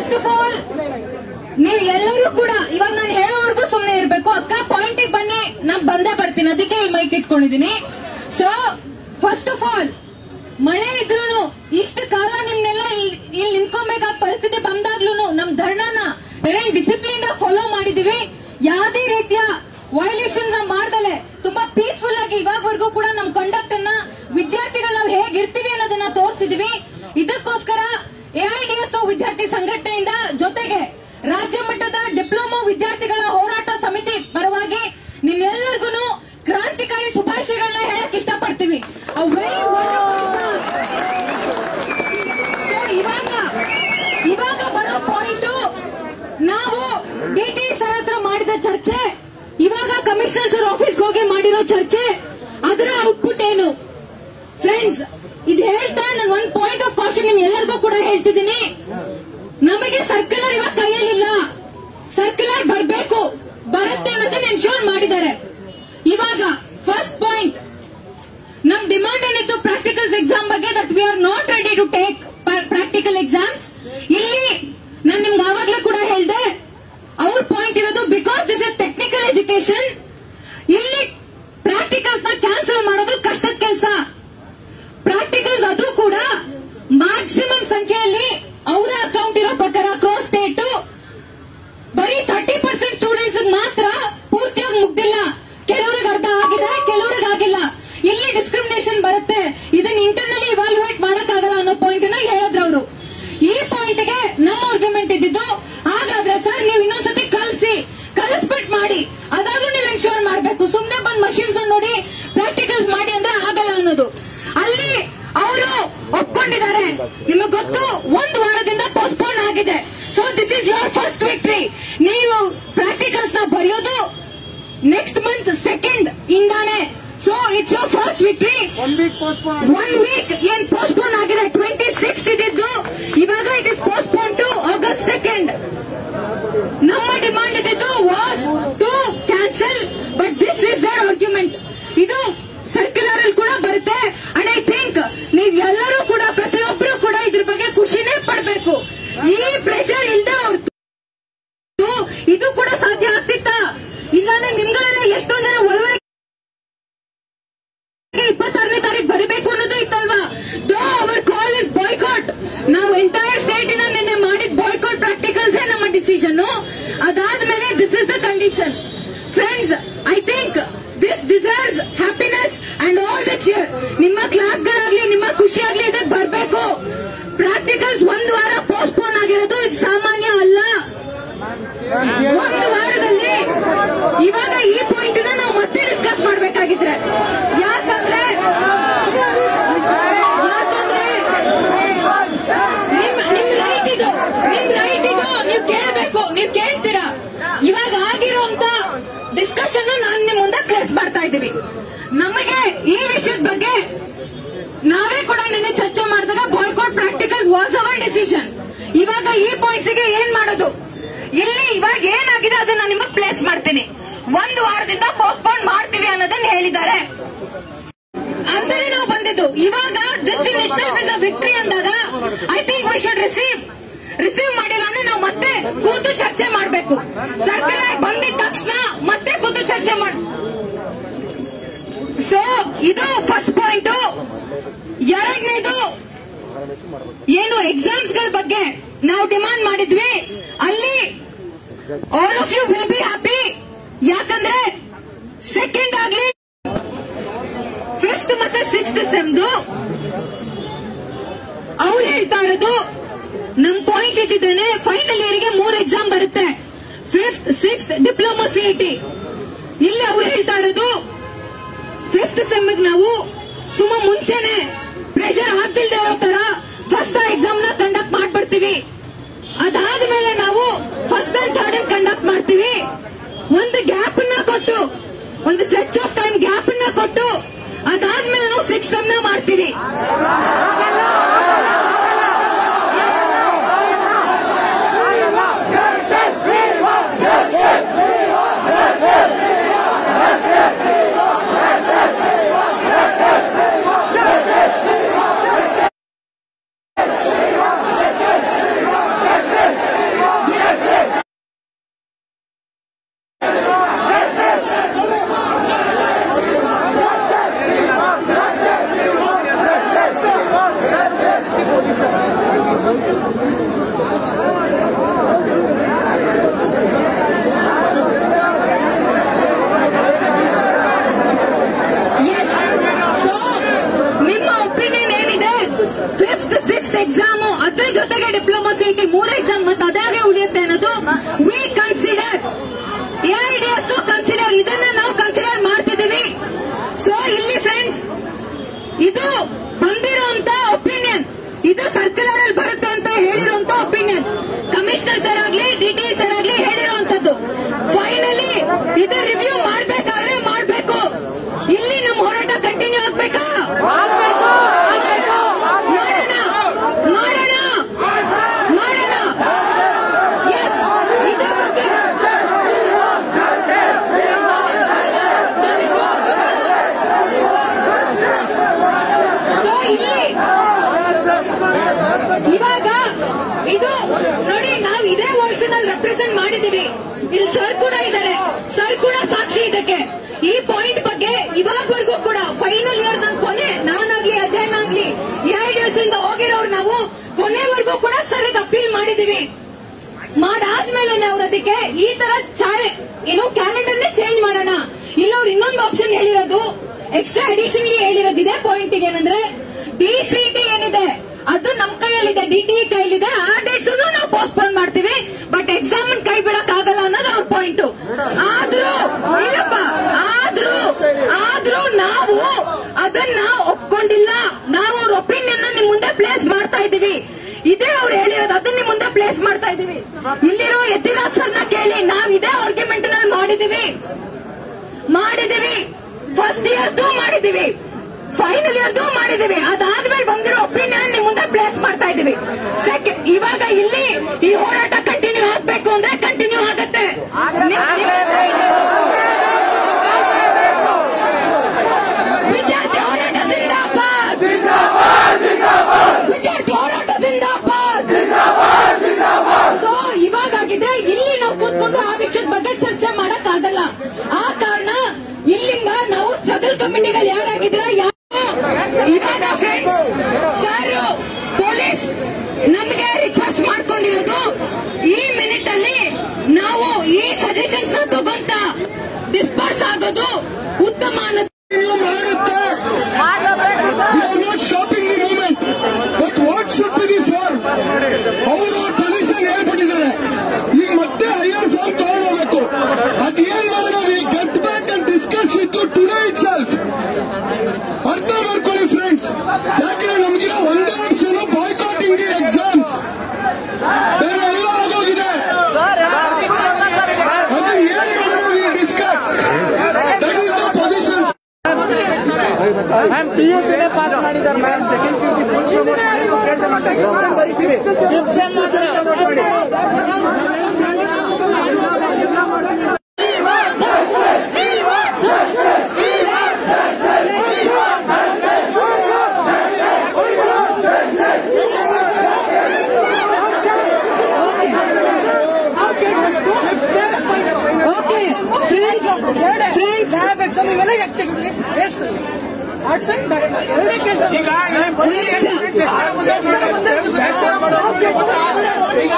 First of all ನೀವು ಎಲ್ಲರೂ ಕೂಡ ಇವಾಗ ನಾನು ಹೇಳೋವರೆಗೂ ಸುಮ್ಮನೆ ಇರ್ಬೇಕು ಅಕ್ಕ ಪಾಯಿಂಟ್ ಬನ್ನಿ ನಾನ್ ಬಂದೇ ಬರ್ತೀನಿ ಅದಕ್ಕೆ ಈ ಮೈಕ್ ಇಟ್ಕೊಂಡಿದೀನಿ ಸೊ ಫಸ್ಟ್ ಆಫ್ ಆಲ್ ಮಳೆ ಇದ್ರೂನು ಇಷ್ಟು ಕಾಲ ನಿಮ್ನೆಲ್ಲ ಇಲ್ಲಿ ಇಲ್ಲಿ ನಿಂತ್ಕೊಬೇಕಾದ ಪರಿಸ್ಥಿತಿ ಬಂದಾಗ್ಲೂ ನಮ್ ಧರ್ಣನ ನಾವೇನ್ ಡಿಸಿಪ್ಲಿನ್ ಫಾಲೋ ಮಾಡಿದೀವಿ ಯಾವುದೇ ರೀತಿಯ ವೈಲೇಷನ್ ಮಾಡ್ದಲೆ ತುಂಬಾ ಪೀಸ್ಫುಲ್ ಆಗಿ ಇವಾಗವರೆಗೂ ಕೂಡ ನಮ್ ಕಂಡಕ್ಟ್ ಅನ್ನ ವಿದ್ಯಾರ್ಥಿಗಳು ನಾವು ಹೇಗಿರ್ತೀವಿ ಅನ್ನೋದನ್ನ ತೋರಿಸಿದ್ವಿ ಇದಕ್ಕೋಸ್ಕರ ಎಐಡಿಎಸ್ಒ ವಿದ್ಯಾರ್ಥಿ ಸಂಘಟನೆಯಿಂದ ಜೊತೆಗೆ ರಾಜ್ಯ ಮಟ್ಟದ ಡಿಪ್ಲೊಮಾ ವಿದ್ಯಾರ್ಥಿಗಳ ಹೋರಾಟ ಸಮಿತಿ ಪರವಾಗಿ ನಿಮ್ಮೆಲ್ಲರಿಗೂ ಕ್ರಾಂತಿಕಾರಿ ಶುಭಾಶಯಗಳನ್ನ ಹೇಳಕ್ ಇಷ್ಟಪಡ್ತೀವಿ A very wonderful So, ಇವಾಗ ಇವಾಗ ಬರೋ ಪಾಯಿಂಟ್ ನಾವು ಡಿ ಟಿ ಸರ್ ಹತ್ರ ಮಾಡಿದ ಚರ್ಚೆ ಇವಾಗ ಕಮಿಷನರ್ ಸರ್ ಆಫೀಸ್ಗೆ ಹೋಗಿ ಮಾಡಿರೋ ಚರ್ಚೆ ಅದರ ಔಟ್ಪುಟ್ ಏನು ಫ್ರೆಂಡ್ಸ್ ಇದು ಹೇಳ್ತಾ ನಾನು ಒಂದ್ ಪಾಯಿಂಟ್ ಆಫ್ ಕಾಶನ್ ನಿಮ್ ಎಲ್ಲರಿಗೂ ಕೂಡ ಹೇಳ್ತಿದ್ದೀನಿ ನಮಗೆ ಸರ್ಕ್ಯುಲರ್ ಇವಾಗ ಕೈಯಲ್ಲಿಲ್ಲ ಸರ್ಕ್ಯುಲರ್ ಬರಬೇಕು ಬರುತ್ತೆ ಅನ್ನೋದನ್ನ ಎನ್ಶೋರ್ ಮಾಡಿದ್ದಾರೆ ಇವಾಗ ಫಸ್ಟ್ ಪಾಯಿಂಟ್ ನಮ್ ಡಿಮಾಂಡ್ ಏನಿತ್ತು ಪ್ರಾಕ್ಟಿಕಲ್ಸ್ ಎಕ್ಸಾಮ್ ಬಗ್ಗೆ that we are not ready to take practical exams ಇಲ್ಲಿ ನಾನು ನಿಮ್ಗೆ ಆವಾಗ್ಲೇ ಕೂಡ ಹೇಳ್ದೆ ಅವ್ರ ಪಾಯಿಂಟ್ ಇರೋದು because this is technical education ಇಲ್ಲಿ ಪ್ರಾಕ್ಟಿಕಲ್ಸ್ ನ ಕ್ಯಾನ್ಸಲ್ ಮಾಡೋದು ಕಷ್ಟದ ಕೆಲಸ ಪ್ರಾಕ್ಟಿಕಲ್ಸ್ ಅದು ಕೂಡ ಮ್ಯಾಕ್ಸಿಮಮ್ ಸಂಖ್ಯೆಯಲ್ಲಿ ಅವರ ಅಕೌಂಟ್ ಇರೋ ಪ್ರಕಾರ ಕ್ರಾಸ್ ಸ್ಟೇಟ್ ಬರೀ ತರ್ಟಿ ಪರ್ಸೆಂಟ್ ಸ್ಟೂಡೆಂಟ್ಸ್ ಮಾತ್ರ ಪೂರ್ತಿಯಾಗಿ ಮುಗ್ದಿಲ್ಲ ಕೆಲವ್ರಿಗೆ ಅರ್ಧ ಆಗಿದೆ ಕೆಲವ್ರಿಗೆ ಆಗಿಲ್ಲ ಇಲ್ಲಿ ಡಿಸ್ಕ್ರಿಮಿನೇಷನ್ ಬರುತ್ತೆ ಇದನ್ನ ಇಂಟರ್ನಲಿ ಇವಾಲ್ಯುಯೇಟ್ ಮಾಡಕ್ಕಾಗಲ್ಲ ಅನ್ನೋ ಪಾಯಿಂಟ್ ನ ಹೇಳಿದ್ರು ಅವರು ಈ ಪಾಯಿಂಟ್ ಗೆ ನಮ್ಮ ಆರ್ಗ್ಯುಮೆಂಟ್ ಇದ್ದಿದ್ದು ಹಾಗಾದ್ರೆ ಸರ್ ನೀವು ಇನ್ನೊಂದ್ಸತಿ ಕಲ್ಸಿ ಕಲಿಸ್ಬಿಟ್ ಮಾಡಿ ಅದಾದ್ರೂ ನೀವು ಎನ್ಶೋರ್ ಮಾಡ್ಬೇಕು ಸುಮ್ನೆ ಬಂದ್ ಮಷೀನ್ಸ್ ನೋಡಿ ಪ್ರಾಕ್ಟಿಕಲ್ಸ್ ಮಾಡಿ ಅಂದ್ರೆ ಆಗಲ್ಲ ಅನ್ನೋದು ಅಲ್ಲಿ ಅವರು ಒಪ್ಕೊಂಡಿದ್ದಾರೆ ನಿಮಗೆ ಗೊತ್ತು ಒಂದು ವಾರದಿಂದ ಪೋಸ್ಟ್ಪೋನ್ ಆಗಿದೆ so this is your first victory ನೀವು ಪ್ರಾಕ್ಟಿಕಲ್ಸ್ ನ ಬರೆಯೋದು ನೆಕ್ಸ್ಟ್ ಮಂತ್ ಸೆಕೆಂಡ್ ಇಂದಾನೆ so it's your first victory one week postpone one week ಏನ್ ಪೋಸ್ಟ್ಪೋನ್ ಆಗಿದೆ ಟ್ವೆಂಟಿ ಸಿಕ್ಸ್ ಇದ್ದಿದ್ದು ಇವಾಗ it is postpone to August second ನಮ್ಮ ಡಿಮಾಂಡ್ ಇದ್ದಿದ್ದು was to cancel but this is their argument ಇದು circular ಅಲ್ಲಿ ಕೂಡ ಬರುತ್ತೆ ಅಂಡ್ ಐ ಥಿಂಕ್ ನೀವ್ ಎಲ್ಲರೂ ಕೂಡ ಪ್ರತಿಯೊಬ್ಬರು ಕೂಡ ಇದ್ರ ಬಗ್ಗೆ ಖುಷಿನೇ ಪಡ್ಬೇಕು ಈ ಪ್ರೆಷರ್ ಇಲ್ದೆ ಅವ್ರದ್ದು ಇದು ಕೂಡ ಸಾಧ್ಯ ಆಗ್ತಿತ್ತ ಇಲ್ಲಾಂದ್ರೆ ನಿಮ್ಗಳೆಲ್ಲ ಎಷ್ಟೊಂದ್ ಜನ ಒಳಗಡೆ ಇಪ್ಪತ್ತಾರನೇ ತಾರೀಕು ಬರಬೇಕು ಅನ್ನೋದು ಇತ್ತಲ್ವಾ though our call is boycott ನಾವು ಎಂಟೈರ್ ಸ್ಟೇಟ್ ನ ನಿನ್ನೆ ಮಾಡಿದ ಬಾಯ್ಕಾಟ್ ಪ್ರಾಕ್ಟಿಕಲ್ಸ್ ನಮ್ಮ ಡಿಸಿಷನ್ ಅದಾದ್ಮೇಲೆ this is the condition friends I think this deserves happiness and all the cheer ನಿಮ್ಮ ಕ್ಲಾಪ್ ಗಳಾಗ್ಲಿ ನಿಮ್ಮ ಖುಷಿ ಆಗ್ಲಿ ಇದಕ್ಕೆ ಬರಬೇಕು ಪ್ರಾಕ್ಟಿಕಲ್ಸ್ ಒಂದು ವಾರ ಪೋಸ್ಟ್ಪೋನ್ ಆಗಿರೋದು ಇದು ಸಾಮಾನ್ಯ ಅಲ್ಲ ಒಂದು ವಾರದಲ್ಲಿ ಇವಾಗ ಈ ಪಾಯಿಂಟ್ ನಾವು ಮತ್ತೆ ಡಿಸ್ಕಸ್ ಮಾಡ್ಬೇಕಾಗಿದ್ರೆ ಯಾಕಂದ್ರೆ ಯಾಕಂದ್ರೆ ನಿಮ್ ನಿಮ್ ರೈಟ್ ಇದು ನಿಮ್ ರೈಟ್ ಇದು ನೀವ್ ಕೇಳಬೇಕು ನೀವ್ ಕೇಳ್ತೀರಾ ಇವಾಗ ಆಗಿರುವಂತ ಡಿಸ್ಕಷನ್ ನಾನು ನಿಮ್ ಮುಂದೆ ಪ್ಲೇಸ್ ಮಾಡ್ತಾ ಇದ್ದೀವಿ ನಮಗೆ ಈ ವಿಷಯದ ಬಗ್ಗೆ ನಾವೇ ಕೂಡ ನಿನ್ನೆ ಚರ್ಚೆ ಮಾಡಿದಾಗ boycott practicals was our decision ಇವಾಗ ಈ ಪಾಯಿಂಟ್ಸ್ ಗೆ ಏನ್ ಮಾಡೋದು ಇಲ್ಲಿ ಇವಾಗ ಏನಾಗಿದೆ ಅದನ್ನ ನಿಮಗೆ ಪ್ಲೇಸ್ ಮಾಡ್ತೀನಿ ಒಂದು ವಾರದಿಂದ ಪೋಸ್ಟ್ಪೋನ್ ಮಾಡ್ತೀವಿ ಅನ್ನೋದನ್ನ ಹೇಳಿದ್ದಾರೆ ಅಂತಾನೆ ನಾವು ಬಂದಿದ್ದು ಇವಾಗ this in itself is a victory ಅಂದಾಗ I think we should receive receive ಮಾಡಿಲ್ಲ ಅಂದ್ರೆ ನಾವು ಮತ್ತೆ ಕೂತು ಚರ್ಚೆ ಮಾಡಬೇಕು ಸರ್ಕ್ಯುಲರ್ ಬಂದಿದ ತಕ್ಷಣ ಮತ್ತೆ ಕೂತು ಚರ್ಚೆ ಮಾಡ ಸೊ ಇದು ಫಸ್ಟ್ ಪಾಯಿಂಟ್ ಎರಡನೇದು ಏನು ಎಕ್ಸಾಮ್ಸ್ ಗಳ ಬಗ್ಗೆ ನಾವು ಡಿಮಾಂಡ್ ಮಾಡಿದ್ವಿ ಅಲ್ಲಿ all of you will be happy ಯಾಕಂದ್ರೆ ಸೆಕೆಂಡ್ ಆಗ್ಲಿ ಫಿಫ್ತ್ ಮತ್ತೆ ಸಿಕ್ಸ್ತ್ ಸೆಮ್ದು ಅವ್ರು ಹೇಳ್ತಾ ಇರೋದು ನಮ್ ಪಾಯಿಂಟ್ ಇದ್ದಿದ್ದೇನೆ ಫೈನಲ್ ಇಯರ್ ಗೆ ಮೂರ್ ಎಕ್ಸಾಮ್ ಬರುತ್ತೆ ಫಿಫ್ತ್ ಸಿಕ್ಸ್ತ್ ಡಿಪ್ಲೊಮಾ ಸಿಇಟಿ ಇಲ್ಲಿ ಅವ್ರು ಹೇಳ್ತಾ ಇರೋದು ಫಿಫ್ತ್ ಸೆಮ್ ನಾವು ತುಂಬಾ ಮುಂಚೆನೆ ಪ್ರೆಷರ್ ಆಗ್ತಿಲ್ದೇ ಇರೋ ತರ ಫಸ್ಟ್ ಎಕ್ಸಾಮ್ ನ ಕಂಡಕ್ಟ್ ಮಾಡ್ಬಿಡ್ತೀವಿ ಅದಾದ್ಮೇಲೆ ನಾವು first and third and conduct ಮಾಡ್ತೀವಿ ಒಂದು ಗ್ಯಾಪ್ ನ ಕೊಟ್ಟು ಒಂದು ಸ್ಟ್ರೆಚ್ ಆಫ್ ಟೈಮ್ ಗ್ಯಾಪ್ ನ ಕೊಟ್ಟು ಅದಾದ್ಮೇಲೆ ನಾವು ಸಿಕ್ಸ್ ನ ಮಾಡ್ತೀವಿ ಡಿಪ್ಲೊಮಾ ಸಿಟಿ ಮೂರು ಎಕ್ಸಾಮ್ ಮತ್ತೆ ಅದಾಗೆ ಉಳಿಯುತ್ತೆ ಅನ್ನೋದು ವಿ ಕನ್ಸಿಡರ್ ಎಐಡಿಎಸ್ ಕನ್ಸಿಡರ್ ಇದನ್ನ ನಾವು ಕನ್ಸಿಡರ್ ಮಾಡ್ತಿದೀವಿ ಸೊ ಇಲ್ಲಿ ಫ್ರೆಂಡ್ಸ್ ಇದು ಬಂದಿರುವಂತ ಒಪಿನಿಯನ್ ಇದು ಸರ್ಕ್ಯುಲರ್ ಅಲ್ಲಿ ಬರುತ್ತೆ ಅಂತ ಹೇಳಿರುವಂತ ಒಪಿನಿಯನ್ ಕಮಿಷನರ್ ಸರ್ ಆಗ್ಲಿ ಡಿಟಿ ಸರ್ ಆಗ್ಲಿ ಹೇಳಿರುವಂತದ್ದು ಫೈನಲಿ ಇದು ರಿವ್ಯೂ ಮಾಡ್ಬೇಕಾದ್ರೆ ಮಾಡ್ಬೇಕು ಇಲ್ಲಿ ನಮ್ಮ ಹೋರಾಟ ಕಂಟಿನ್ಯೂ ಆಗ್ಬೇಕಾ ಮಾಡೋಣ ಮಾಡೋಣ ಮಾಡೋಣ Yes, ಇದ್ರ ಬಗ್ಗೆ ಸೊ ಇಲ್ಲಿ ಇವಾಗ ಇದು ನೋಡಿ ನಾವು ಇದೇ ವಾಯ್ಸ್ ನಲ್ಲಿ ರೆಪ್ರೆಸೆಂಟ್ ಮಾಡಿದೀವಿ ಇಲ್ಲಿ ಸರ್ ಕೂಡ ಇದ್ದಾರೆ ಸರ್ ಕೂಡ ಸಾಕ್ಷಿ ಇದಕ್ಕೆ ಈ ಪಾಯಿಂಟ್ ಬಗ್ಗೆ ಇವಾಗವರೆಗೂ ಕೂಡ ಫೈನಲ್ ಇಯರ್ ನನ್ ಕೊನೆ ನಾನಾಗ್ಲಿ ಅಜಯ್ ಆಗ್ಲಿ ಎಐಡಿಎಸ್ ಇಂದ ಹೋಗಿರೋರು ನಾವು ಕೊನೆವರೆಗೂ ಕೂಡ ಸರ್ ಅಪೀಲ್ ಮಾಡಿದೀವಿ ಮಾಡಾದ್ಮೇಲೆ ಅವ್ರು ಅದಕ್ಕೆ ಈ ತರ ಚಾಲೆ ಏನು ಕ್ಯಾಲೆಂಡರ್ ಚೇಂಜ್ ಮಾಡೋಣ ಇಲ್ಲ ಅವ್ರು ಇನ್ನೊಂದು ಆಪ್ಷನ್ ಹೇಳಿರೋದು ಎಕ್ಸ್ಟ್ರಾ ಅಡಿಷನ್ಲಿ ಹೇಳಿರೋದು ಇದೇ ಪಾಯಿಂಟ್ ಏನಂದ್ರೆ ಡಿ ಸಿ ಟಿ ಏನಿದೆ ಅದು ನಮ್ ಕೈಯಲ್ಲಿದೆ ಡಿ ಟಿ ಕೈಯಲ್ಲಿದೆ ಆ ಡೇಟ್ಸ್ ನಾವು ಪೋಸ್ಟ್ಪೋನ್ ಮಾಡ್ತೀವಿ ಬಟ್ ಎಕ್ಸಾಮ್ ಕೈ ಬಿಡಕ್ ಆಗಲ್ಲ ಅನ್ನೋದು ಅವ್ರ ಪಾಯಿಂಟ್ ಆದ್ರೂ ಇಲ್ಲಪ್ಪ ಆದ್ರೂ ಆದ್ರೂ ನಾವು ಅದನ್ನ ಒಪ್ಕೊಂಡಿಲ್ಲ ನಾವು ಅವ್ರ ಒಪಿನಿಯನ್ ನಿಮ್ ಮುಂದೆ ಪ್ಲೇಸ್ ಮಾಡ್ತಾ ಇದೀವಿ ಇದೇ ಅವ್ರು ಹೇಳಿರೋದು ಅದನ್ನ ನಿಮ್ ಮುಂದೆ ಪ್ಲೇಸ್ ಮಾಡ್ತಾ ಇದೀವಿ ಇಲ್ಲಿರೋ ಯತಿರಾಜ್ ಸರ್ನ ಕೇಳಿ ನಾವ್ ಇದೇ ಆರ್ಗ್ಯುಮೆಂಟ್ ನಲ್ಲಿ ಮಾಡಿದೀವಿ ಮಾಡಿದೀವಿ ಫಸ್ಟ್ ಇಯರ್ದು ಮಾಡಿದೀವಿ ಫೈನಲ್ ಇಯರ್ದು ಮಾಡಿದೀವಿ ಅದಾದ್ಮೇಲೆ ಬಂದಿರೋ ಒಪಿನಿಯನ್ ನಿಮ್ ಮುಂದೆ ಪ್ಲೇಸ್ ಮಾಡ್ತಾ ಇದೀವಿ ಸೆಕೆಂಡ್ ಇವಾಗ ಇಲ್ಲಿ ಈ ಹೋರಾಟ ಕಂಟಿನ್ಯೂ ಆಗ್ಬೇಕು ಅಂದ್ರೆ ಕಂಟಿನ್ಯೂ ಆಗತ್ತೆ ನಿಮ್- ವಿದ್ಯಾರ್ಥಿ ಹೋರಾಟ ಜಿಂದಾಬಾದ್ ವಿದ್ಯಾರ್ಥಿ ಹೋರಾಟ ಜಿಂದಾಬಾದ್ ಸೊ ಇವಾಗಾಗಿದೆ ಇಲ್ಲಿ ನಾವು ಕೂತ್ಕೊಂಡು ಆ ವಿಷಯದ ಬಗ್ಗೆ ಚರ್ಚೆ ಮಾಡಕ್ ಆಗಲ್ಲ ಆ ಕಾರಣ ಇಲ್ಲಿಂದ ನಾವು ಸದಲ್ ಕಮಿಟಿಗಳು ಯಾರಾಗಿದ್ರ ಯಾರು ಇವಾಗ ಫ್ರೆಂಡ್ಸ್ ಸರ್ ಪೊಲೀಸ್ ನಮಗೆ ರಿಕ್ವೆಸ್ಟ್ ಮಾಡ್ಕೊಂಡಿರೋದು ಈ ಮಿನಿಟ್ ಅಲ್ಲಿ ನಾವು ಈ ಸಜೆಷನ್ಸ್ ನ ತಗೊಂತ ಡಿಸ್ಪರ್ಸ್ ಆಗೋದು ಉತ್ತಮ ಅನ್ನೋದು You ಮಾಡುತ್ತೆ We are not stopping the movement. But what should be the form? ಅವರು ಪೊಲೀಸರು ಹೇಳ್ಬಿಟ್ಟಿದ್ದಾರೆ ಈಗ ಮತ್ತೆ ಹೈಯರ್ ಫಾರ್ಮ್ ತಗೊಂಡೋಗ್ಬೇಕು ಅದೇನ್ ಮಾಡೋಣ we get back and discuss with today itself ಅರ್ಥ ಮಾಡ್ಕೊಳ್ಳಿ ಫ್ರೆಂಡ್ಸ್ ಯಾಕಂದ್ರೆ ನಮಗಿರೋ ಒಂದೇ ಆಪ್ಷನ್ ಬಾಯ್ಕಾಟಿಂಗ್ ದಿ ಎಕ್ಸಾಮ್ಸ್ ಬೇರೆ ಎಲ್ಲ ಆಗೋಗಿದೆ ಅದು ಏನ್ ಮಾಡೋಣ we discuss that is the position ma'am P U C pass ಮಾಡಿದ್ದಾರೆ ma'am second P U C ಬರೀತೀವಿ ಎಕ್ಸಾಮ್ ಮಾತ್ರ ಮಾಡಿ okay friends friends lab exam ಇವೆಲ್ಲ ಆಗ್ತಿದ್ವಿ ವೇಸ್ಟ್ ಎರಡೇ ನಿಮಿಷ.